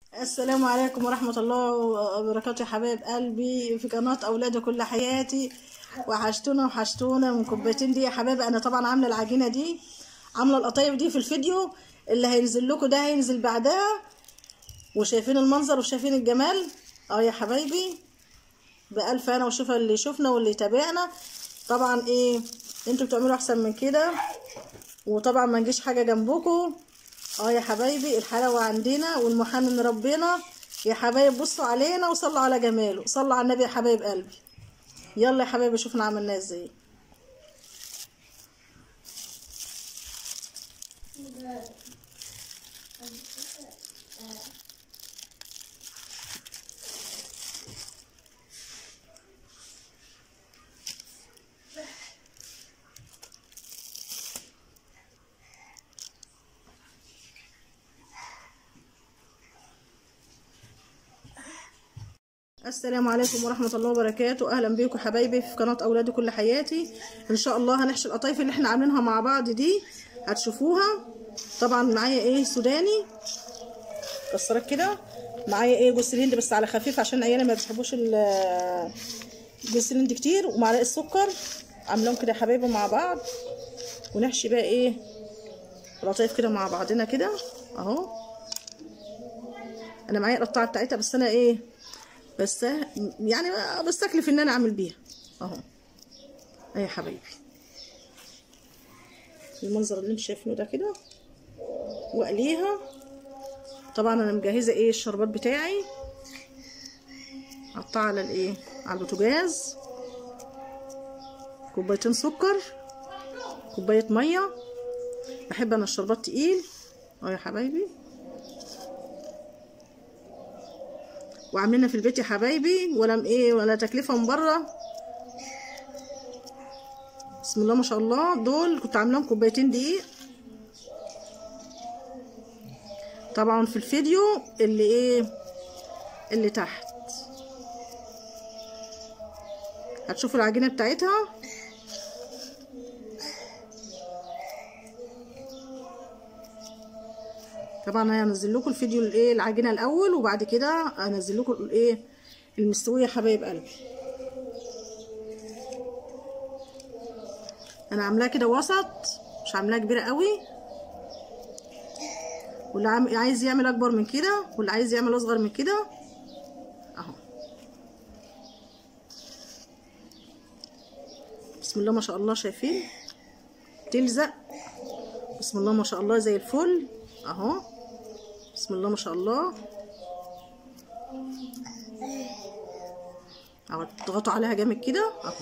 السلام عليكم ورحمة الله وبركاته يا حبايب قلبي في قناة أولادي كل حياتي وحشتونا وحشتونا من كوبايتين دي يا حبايبي أنا طبعا عاملة العجينة دي عاملة القطايف دي في الفيديو اللي هينزل لكم ده هينزل بعدها وشايفين المنظر وشايفين الجمال اه يا حبايبي بألف أنا وشوف اللي شفنا واللي تابعنا طبعا ايه انتوا بتعملوا أحسن من كده وطبعا ما نجيش حاجة جنبكم اه يا حبايبي الحلاوة عندنا والمحن من ربنا يا حبايب بصوا علينا وصلوا على جماله صلوا على النبي يا حبايب قلبي يلا يا حبايبي شوفنا عملناه ازاي السلام عليكم ورحمة الله وبركاته أهلا بيكم حبايبي في قناة أولادي كل حياتي إن شاء الله هنحشي القطايف اللي احنا عاملينها مع بعض دي هتشوفوها طبعا معايا ايه سوداني كسرت كده معايا ايه جوز هند بس على خفيف عشان عيالي ما بيحبوش ال- جوز هند كتير ومعلقة سكر عاملاهم كده يا حبايبي مع بعض ونحشي بقى ايه القطايف كده مع بعضنا كده اهو انا معايا القطعه بتاعتها بس انا ايه بس يعني بستكلف ان انا اعمل بيها اهو اهي يا حبايبي المنظر اللي انتوا شايفينه ده كده واقليها طبعا انا مجهزه ايه الشربات بتاعي قطعها على الايه على البوتاجاز كوبايتين سكر كوبايه ميه بحب انا الشربات تقيل اهو يا حبايبي وعاملينها في البيت يا حبايبي ولا ايه ولا تكلفه من بره بسم الله ما شاء الله دول كنت عاملاهم كوبايتين دقيق طبعا في الفيديو اللي ايه اللي تحت هتشوفوا العجينه بتاعتها طبعا هنزل لكم الفيديو الايه العجينه الاول وبعد كده هنزل لكم الايه المستويه يا حبايب قلبي انا عاملاها كده وسط مش عاملاها كبيره قوي واللي عم... عايز يعمل اكبر من كده واللي عايز يعمل اصغر من كده اهو بسم الله ما شاء الله شايفين تلزق بسم الله ما شاء الله زي الفل اهو بسم الله ما شاء الله اهو تضغطوا عليها جامد كده اهو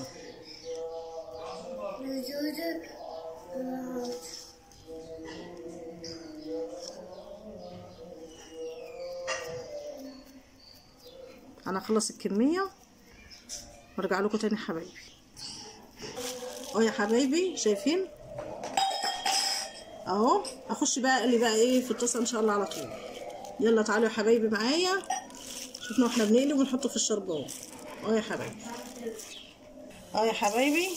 انا اخلص الكميه وارجع لكم تاني حبايبي اهو يا حبايبي شايفين اهو اخش بقى اقلي بقى ايه في الطاسه ان شاء الله على طول يلا تعالوا يا حبايبي معايا شوفنا واحنا بنقلي ونحطه في الشربات اهو يا حبايبي اهو يا حبايبي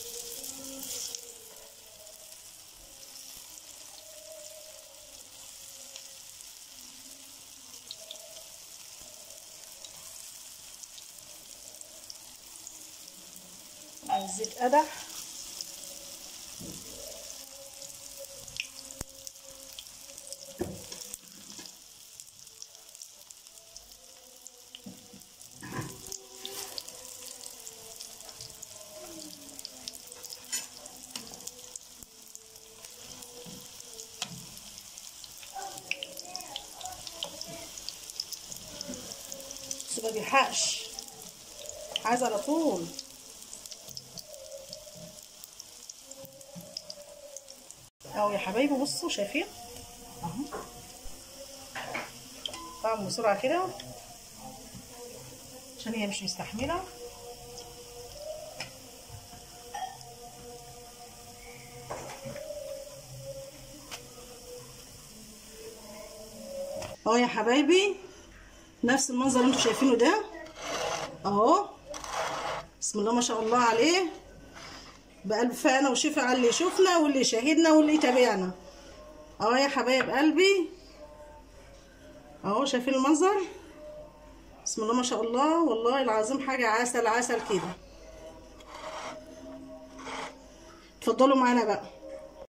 الزيت قدح بس ما بيلحقش عايز على طول اهو يا حبايبي بصوا شايفين اهو طعم بسرعه كده عشان هي مش مستحمله اهو يا حبايبي نفس المنظر اللي انتوا شايفينه ده اهو بسم الله ما شاء الله عليه بألف أنا وشفا على اللي يشوفنا واللي يشاهدنا واللي يتابعنا اهو يا حبايب قلبي اهو شايفين المنظر بسم الله ما شاء الله والله العظيم حاجة عسل عسل كده اتفضلوا معانا بقى